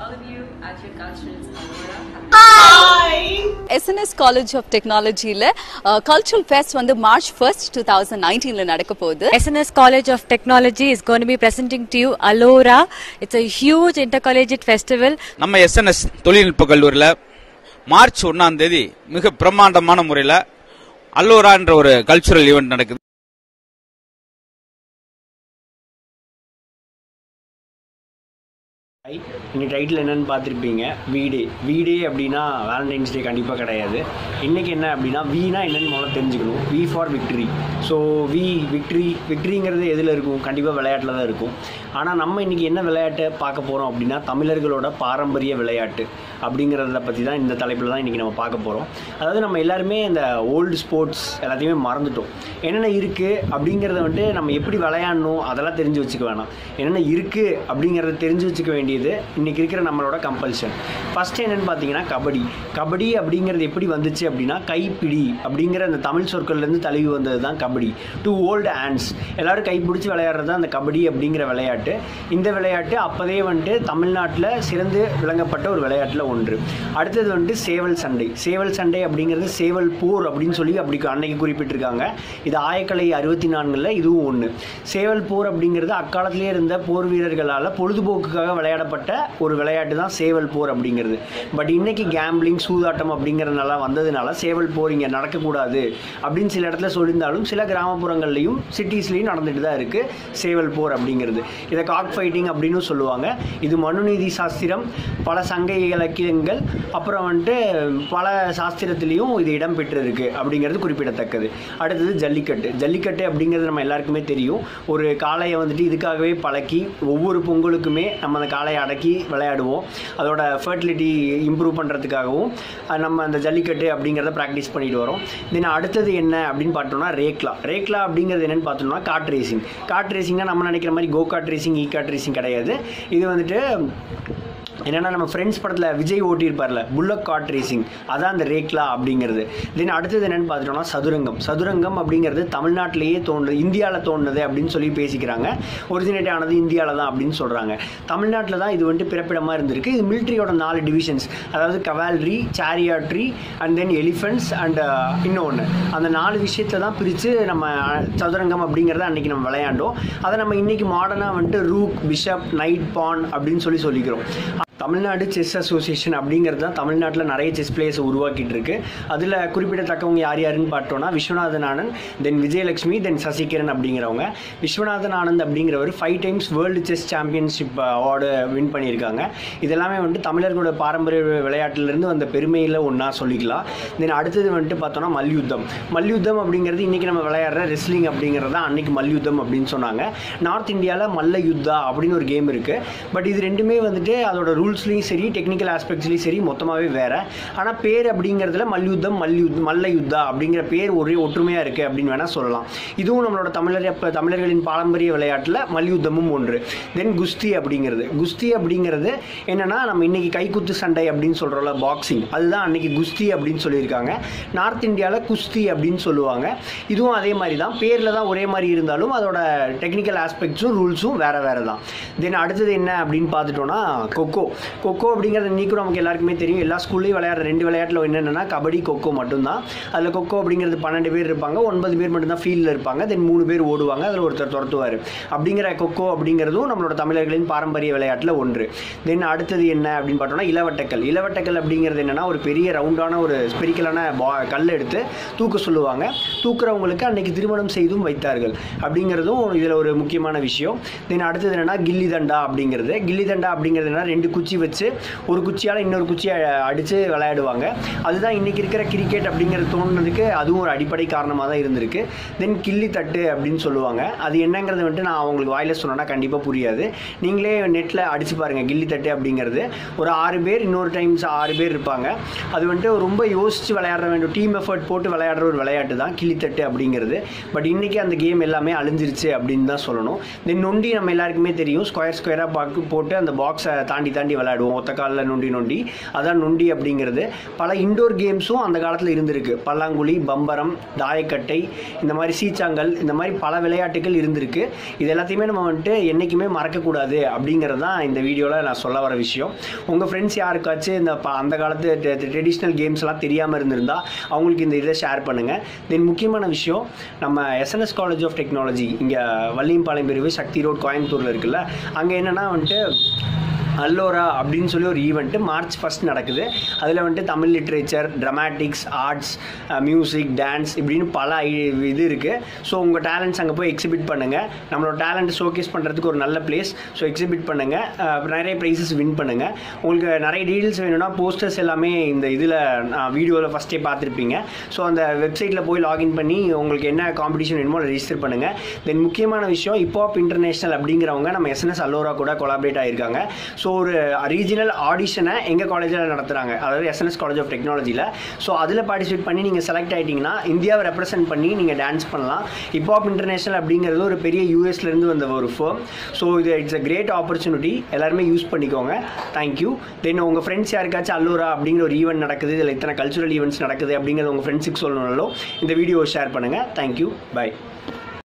welcome you at your cultures Aurora. SNS college of டெக்னாலஜியில் cultural fest வந்து March first two thousand நைன்டீனில் நடக்க போகுது SNS College of Technology is going to be presenting to you Alora. It's a huge intercollegiate festival. நம்ம SNS தொழில்நுட்ப கல்லூரியில் March ஒன்னாம் தேதி மிக பிரம்மாண்டமான முறையில் அல்லோரான்ற ஒரு கல்ச்சுரல் ஈவெண்ட் நடக்குது இன்னைக்கு டைட்டில் என்னன்னு பார்த்துருப்பீங்க வீடே வீடே அப்படின்னா வேலண்டைன்ஸ் டே கண்டிப்பாக கிடையாது இன்றைக்கி என்ன அப்படின்னா வீனா என்னன்னு முதல்ல தெரிஞ்சுக்கணும் V for victory so V victory விக்ட்ரிங்கிறது எதில் இருக்கும் கண்டிப்பாக விளையாட்டில் தான் இருக்கும் ஆனால் நம்ம இன்றைக்கி என்ன விளையாட்டை பார்க்க போகிறோம் அப்படின்னா தமிழர்களோட பாரம்பரிய விளையாட்டு அப்படிங்கிறத பற்றி தான் இந்த தலைப்பில் தான் இன்றைக்கி நம்ம பார்க்க போகிறோம் அதாவது நம்ம எல்லாருமே இந்த ஓல்டு ஸ்போர்ட்ஸ் எல்லாத்தையுமே மறந்துட்டோம் என்னென்ன இருக்குது அப்படிங்கிறத வந்துட்டு நம்ம எப்படி விளையாடணும் அதெல்லாம் தெரிஞ்சு வச்சுக்க வேணாம் என்னென்ன இருக்குது அப்படிங்கிறத தெரிஞ்சு வச்சுக்க வேண்டியது இன்றைக்கி இருக்கிற நம்மளோட கம்பல்ஷன் ஃபஸ்ட்டு என்னென்னு பார்த்தீங்கன்னா கபடி கபடி அப்படிங்கிறது எப்படி வந்துச்சு அப்படின்னா கைப்பிடி அப்படிங்கிற அந்த தமிழ் சொற்கள்லேருந்து தழுவி வந்தது தான் கபடி டூ ஓல்டு ஹேண்ட்ஸ் எல்லாரும் கைப்பிடிச்சு விளையாடுறது தான் அந்த கபடி அப்படிங்கிற விளையாட்டு இந்த விளையாட்டு அப்போதே வந்துட்டு தமிழ்நாட்டில் சிறந்து விளங்கப்பட்ட ஒரு விளையாட்டில் ஒன்று அடுத்தது வந்துட்டு சேவல் சண்டை சேவல் சண்டை அப்படிங்கிறது சேவல் போர் அப்படின்னு சொல்லி அப்படி அன்னைக்கு குறிப்பிட்டிருக்காங்க இது ஆயக்கலை அறுபத்தி நான்கில் இதுவும் ஒன்று சேவல் போர் அப்படிங்கிறது அக்காலத்திலே இருந்த போர் வீரர்களால் பொழுதுபோக்குக்காக விளையாடப்பட்ட ஒரு விளையாட்டு தான் சேவல் போர் அப்படிங்கிறது பட் இன்னைக்கு கேம்பிளிங் சூதாட்டம் அப்படிங்கிறதுனால வந்ததுனால சேவல் போர் இங்கே நடக்கக்கூடாது அப்படின்னு சில இடத்துல சொல்லியிருந்தாலும் சில கிராமப்புறங்கள்லையும் சிட்டிஸ்லையும் நடந்துட்டு தான் இருக்குது சேவல் போர் அப்படிங்கிறது இதை காக் ஃபைட்டிங் அப்படின்னு சொல்லுவாங்க இது மனுநீதி சாஸ்திரம் பல சங்க இலக்கியங்கள் அப்புறம் வந்துட்டு பல சாஸ்திரத்திலையும் இது இடம்பெற்றிருக்கு அப்படிங்கிறது குறிப்பிடத்தக்கது அடுத்தது ஜல்லிக்கட்டு ஜல்லிக்கட்டு அப்படிங்கிறது நம்ம எல்லாருக்குமே தெரியும் ஒரு காளையை வந்துட்டு இதுக்காகவே பழக்கி ஒவ்வொரு பொங்கலுக்குமே நம்ம அந்த காளையை அடக்கி விளையாடுவோம் அதோட ஃபர்டிலிட்டி இம்ப்ரூவ் பண்ணுறதுக்காகவும் அஹ், நம்ம அந்த ஜல்லிக்கட்டு அப்படிங்கிறத ப்ராக்டிஸ் பண்ணிட்டு வரோம் தென் அடுத்தது என்ன அப்படின்னு பார்த்தோம்னா ரேக்லா ரேக்லா அப்படிங்கிறது என்னன்னு பார்த்தோம்னா காட் ரேசிங் காட் ரேசிங்னா நம்ம நினைக்கிற மாதிரி go kart racing e kart racing கிடையாது இது வந்துட்டு என்னன்னா நம்ம ஃப்ரெண்ட்ஸ் படத்தில் விஜய் ஓட்டியிருப்பார்ல புல்லக் காட் ரேசிங் அதான் அந்த ரேக்லா அப்படிங்கிறது தென் அடுத்தது என்னன்னு பார்த்துட்டோம்னா சதுரங்கம் சதுரங்கம் அப்படிங்கிறது தமிழ்நாட்டிலேயே தோன்றுது இந்தியாவில் தோணுது அப்படின்னு சொல்லி பேசிக்கிறாங்க ஒரிஜினேட் ஆனது இந்தியாவில் தான் அப்படின்னு சொல்கிறாங்க தமிழ்நாட்டில் தான் இது வந்துட்டு பிறப்பிடமாக இருந்திருக்கு இது மிலிட்ரியோட நாலு டிவிஷன்ஸ் அதாவது cavalry chariotry and then elephants and இன்னொன்று அந்த நாலு விஷயத்தை தான் பிரித்து நம்ம சதுரங்கம் அப்படிங்கிறத அன்றைக்கி நம்ம விளையாண்டோம் அதை நம்ம இன்றைக்கி மாடர்னாக வந்துட்டு ரூக் பிஷப் நைட் பான் அப்படின்னு சொல்லி சொல்லிக்கிறோம் தமிழ்நாடு செஸ் அசோசியேஷன் அப்படிங்கிறது தான் தமிழ்நாட்டில் நிறைய செஸ் பிளேயர்ஸை உருவாக்கிட்டு இருக்கு அதில் குறிப்பிடத்தக்கவங்க யார் யாருன்னு பார்த்தோம்னா விஸ்வநாதன் ஆனந்த் தென் விஜயலட்சுமி தென் சசிகிரண் அப்படிங்கிறவங்க விஸ்வநாதன் ஆனந்த் அப்படிங்கிறவர் five times world chess championship award win பண்ணியிருக்காங்க இதெல்லாமே வந்துட்டு தமிழர்களோட பாரம்பரிய விளையாட்டிலிருந்து வந்த பெருமையில் ஒன்றா சொல்லிக்கலாம் தென் அடுத்தது வந்துட்டு பார்த்தோம்னா மல்யுத்தம் மல்யுத்தம் அப்படிங்கிறது இன்றைக்கி நம்ம விளையாடுற ரெஸ்லிங் அப்படிங்கிறது தான் அன்றைக்கி மல்யுத்தம் அப்படின்னு சொன்னாங்க நார்த் இந்தியாவில் மல்ல யுத்தா அப்படின்னு ஒரு கேம் இருக்குது பட் இது ரெண்டுமே வந்துட்டு அதோட ரூல்ஸ்லையும் சரி டெக்னிக்கல் ஆஸ்பெக்ட்ஸ்லையும் சரி மொத்தமாகவே வேறு ஆனால் பேர் அப்படிங்கிறதுல மல்யுத்தம் மல்யுத் மல்ல யுத்தா அப்படிங்கிற பேர் ஒரே ஒற்றுமையாக இருக்குது அப்படின்னு வேணால் சொல்லலாம் இதுவும் நம்மளோட தமிழர் இப்ப தமிழர்களின் பாரம்பரிய விளையாட்டில் மல்யுத்தமும் ஒன்று தென் குஸ்தி அப்படிங்கிறது குஸ்தி அப்படிங்கிறது என்னன்னா நம்ம இன்னைக்கு கைக்குத்து சண்டை அப்படின்னு சொல்கிறோம்ல பாக்ஸிங் அதுதான் அன்னைக்கு குஸ்தி அப்படின்னு சொல்லியிருக்காங்க நார்த் இந்தியாவில் குஸ்தி அப்படின்னு சொல்லுவாங்க இதுவும் அதே மாதிரி தான் பேரில் தான் ஒரே மாதிரி இருந்தாலும் அதோட டெக்னிக்கல் ஆஸ்பெக்ட்ஸும் ரூல்ஸும் வேறு வேறு தான் தென் அடுத்தது என்ன அப்படின்னு பார்த்துட்டோம்னா கொக்கோ கொக்கோ அப்படிங்கிறது இன்னைக்கும் நமக்கு எல்லாருக்குமே தெரியும் எல்லா ஸ்கூல்லையும் விளையாடுற ரெண்டு விளையாட்டில் என்னென்னா கபடி கொக்கோ மட்டும்தான் அதில் கொக்கோ அப்படிங்கிறது பன்னெண்டு பேர் இருப்பாங்க ஒன்பது பேர் மட்டும்தான் ஃபீல்டில் இருப்பாங்க தென் மூணு பேர் ஓடுவாங்க அதில் ஒருத்தர் துரத்துவார் அப்படிங்கிற கொக்கோ அப்படிங்கிறதும் நம்மளோட தமிழர்களின் பாரம்பரிய விளையாட்டில் ஒன்று தென் அடுத்தது என்ன அப்படின்னு பார்த்தோம்னா இளவட்டக்கல் இளவட்டக்கல் அப்படிங்கிறது என்னன்னா ஒரு பெரிய ரவுண்டான ஒரு ஸ்பெரிக்கலான பா கல் எடுத்து தூக்க சொல்லுவாங்க தூக்குறவங்களுக்கு அன்னைக்கு திருமணம் செய்தும் வைத்தார்கள் அப்படிங்கிறதும் இதில் ஒரு முக்கியமான விஷயம் தென் அடுத்தது என்னன்னா கில்லி தண்டா அப்படிங்கிறது கில்லி தண்டா அப்படிங்கிறது என்ன ரெண்டு குச்சி வச்சு ஒரு குச்சியால் இன்னொரு குச்சியை அடித்து விளையாடுவாங்க அதுதான் இன்னைக்கு இருக்கிற கிரிக்கெட் அப்படிங்கிறது தோணுனதுக்கு அதுவும் ஒரு அடிப்படை காரணமாக தான் இருந்திருக்கு தென் கில்லி தட்டு அப்படின்னு சொல்லுவாங்க அது என்னங்கிறது வந்துட்டு நான் அவங்களுக்கு வாயில சொன்னேன்னா கண்டிப்பாக புரியாது நீங்களே நெட்டில் அடிச்சு பாருங்க கில்லி தட்டு அப்படிங்கிறது ஒரு ஆறு பேர் இன்னொரு டைம்ஸ் ஆறு பேர் இருப்பாங்க அது வந்துட்டு ரொம்ப யோசிச்சு விளையாட வேண்டும் டீம் எஃபர்ட் போட்டு விளையாடுற ஒரு விளையாட்டு தான் கிளித்தட்டு அப்படிங்கிறது பட் இன்னைக்கு அந்த கேம் எல்லாமே அழிஞ்சிருச்சு அப்படின்னு தான் சொல்லணும் தென் நொண்டி நம்ம எல்லாருக்குமே தெரியும் ஸ்கொயர் ஸ்கொயராக பாக்கு போட்டு அந்த பாக்ஸை தாண்டி தாண்டி தாண்டி விளையாடுவோம் ஒத்த காலில் நொண்டி நொண்டி அதான் நொண்டி அப்படிங்கிறது பல இண்டோர் கேம்ஸும் அந்த காலத்தில் இருந்திருக்கு பல்லாங்குழி பம்பரம் தாயக்கட்டை இந்த மாதிரி சீச்சாங்கல் இந்த மாதிரி பல விளையாட்டுகள் இருந்திருக்கு இது எல்லாத்தையுமே நம்ம வந்துட்டு என்றைக்குமே மறக்கக்கூடாது அப்படிங்கிறது தான் இந்த வீடியோவில் நான் சொல்ல வர விஷயம் உங்கள் ஃப்ரெண்ட்ஸ் யாருக்காச்சும் இந்த ப- அந்த காலத்து ட்ரெடிஷ்னல் கேம்ஸ்லாம் தெரியாமல் இருந்திருந்தா அவங்களுக்கு இந்த இதை ஷேர் பண்ணுங்கள் தென் முக்கியமான விஷயம் நம்ம எஸ்என்எஸ் காலேஜ் ஆஃப் டெக்னாலஜி இங்கே வள்ளியம்பாளையம் பிரிவு சக்தி ரோட் கோயம்புத்தூரில் இருக்குல்ல அங்கே என்னென்னா வந்துட்டு அல்லோரா அப்படின்னு சொல்லி ஒரு ஈவெண்ட்டு மார்ச் ஃபஸ்ட் நடக்குது அதில் வந்துட்டு Tamil literature dramatics arts music dance இப்படின்னு பல ஐ- இது இருக்குது ஸோ உங்கள் டேலண்ட்ஸ் அங்கே போய் எக்ஸிபிட் பண்ணுங்கள் நம்மளோட டேலண்ட் ஷோகேஸ் பண்ணுறதுக்கு ஒரு நல்ல பிளேஸ் ஸோ எக்ஸிபிட் பண்ணுங்கள் நிறைய ப்ரைஸஸ் வின் பண்ணுங்கள் உங்களுக்கு நிறைய டீட்டெயில்ஸ் வேணும்னா போஸ்டர்ஸ் எல்லாமே இந்த இதில் வீடியோவில் ஃபஸ்ட்டே பார்த்துருப்பீங்க ஸோ அந்த வெப்சைட்டில் போய் லாகின் பண்ணி உங்களுக்கு என்ன காம்படிஷன் வேணுமோ அதை ரெஜிஸ்டர் பண்ணுங்கள் தென் முக்கியமான விஷயம் இப்போ இன்டர்நேஷனல் அப்படிங்கிறவங்க நம்ம எஸ்என்எஸ் அல்லோரா கூட கொலாபரேட் ஆகியிருக்காங்க ஸோ ஒரு ரீஜனல் ஆடிஷனை எங்கள் காலேஜில் நடத்துகிறாங்க அதாவது எஸ்என்எஸ் காலேஜ் ஆஃப் டெக்னாலஜியில் ஸோ அதில் பார்ட்டிசிபேட் பண்ணி நீங்கள் செலக்ட் ஆகிட்டிங்கன்னா இந்தியாவை ரெப்ரசென்ட் பண்ணி நீங்கள் டான்ஸ் பண்ணலாம் இப்போ இன்டர்நேஷனல் அப்படிங்கிறது ஒரு பெரிய யூஎஸ்லேருந்து வந்த ஒரு ஃபேம் ஸோ இது இட்ஸ் அ கிரேட் ஆப்பர்ச்சுனிட்டி எல்லாருமே யூஸ் பண்ணிக்கோங்க தேங்க்யூ தென் உங்கள் ஃப்ரெண்ட்ஸ் யாருக்காச்சும் அல்லூரா அப்படிங்கிற ஒரு ஈவெண்ட் நடக்குது இதில் இத்தனை கல்ச்சுரல் ஈவெண்ட்ஸ் நடக்குது அப்படிங்கிறது உங்கள் ஃப்ரெண்ட்ஸுக்கு சொல்லணும்னாலும் இந்த வீடியோ ஷேர் பண்ணுங்கள் தேங்க்யூ பை